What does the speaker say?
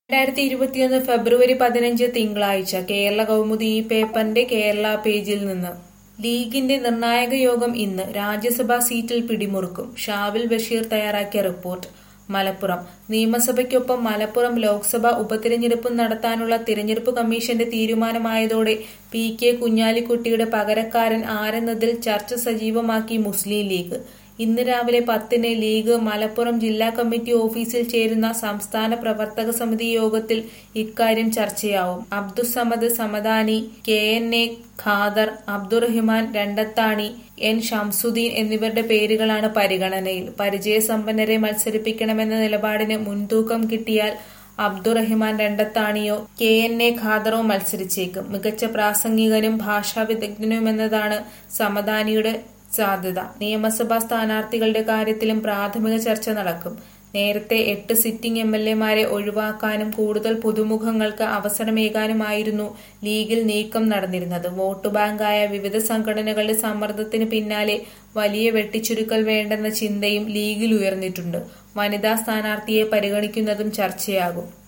രണ്ടായിരത്തി ഇരുപത്തിയൊന്ന് ഫെബ്രുവരി പതിനഞ്ച് തിങ്കളാഴ്ച കേരള കൗമുദി ഈ പേപ്പറിന്റെ കേരള പേജിൽ നിന്ന് ലീഗിന്റെ നിർണായക യോഗം ഇന്ന് രാജ്യസഭാ സീറ്റിൽ പിടിമുറുക്കും ഷാവിൽ ബഷീർ തയ്യാറാക്കിയ റിപ്പോർട്ട് മലപ്പുറം നിയമസഭയ്ക്കൊപ്പം മലപ്പുറം ലോക്സഭാ ഉപതിരഞ്ഞെടുപ്പും നടത്താനുള്ള തിരഞ്ഞെടുപ്പ് കമ്മീഷന്റെ തീരുമാനമായതോടെ പി കെ കുഞ്ഞാലിക്കുട്ടിയുടെ പകരക്കാരൻ ആരെന്നതിൽ ചർച്ച സജീവമാക്കി മുസ്ലിം ലീഗ് ഇന്ന് രാവിലെ പത്തിന് ലീഗ് മലപ്പുറം ജില്ലാ കമ്മിറ്റി ഓഫീസിൽ ചേരുന്ന സംസ്ഥാന പ്രവർത്തക സമിതി യോഗത്തിൽ ഇക്കാര്യം ചർച്ചയാവും Abdussamad Samadani K N A Khader Abdurahiman Randathani N Shamsuddin എന്നിവരുടെ പേരുകളാണ് പരിഗണനയിൽ പരിചയസമ്പന്നരെ മത്സരിപ്പിക്കണമെന്ന നിലപാടിന് മുൻതൂക്കം കിട്ടിയാൽ അബ്ദുറഹിമാൻ രണ്ടത്താണിയോ കെ എൻ എ ഖാദറോ മത്സരിച്ചേക്കും മികച്ച പ്രാസംഗികനും ഭാഷാ വിദഗ്ധനുമെന്നതാണ് സമദാനിയുടെ സാധ്യത നിയമസഭാ സ്ഥാനാർത്ഥികളുടെ കാര്യത്തിലും പ്രാഥമിക ചർച്ച നടക്കും നേരത്തെ എട്ട് സിറ്റിംഗ് എം എൽ എമാരെ ഒഴിവാക്കാനും കൂടുതൽ പുതുമുഖങ്ങൾക്ക് അവസരമേകാനുമായിരുന്നു ലീഗിൽ നീക്കം നടന്നിരുന്നത് വോട്ട് ബാങ്കായ വിവിധ സംഘടനകളുടെ സമ്മർദ്ദത്തിന് പിന്നാലെ വലിയ വെട്ടിച്ചുരുക്കൽ വേണ്ടെന്ന ചിന്തയും ലീഗിൽ ഉയർന്നിട്ടുണ്ട് വനിതാ സ്ഥാനാർത്ഥിയെ പരിഗണിക്കുന്നതും ചർച്ചയാകും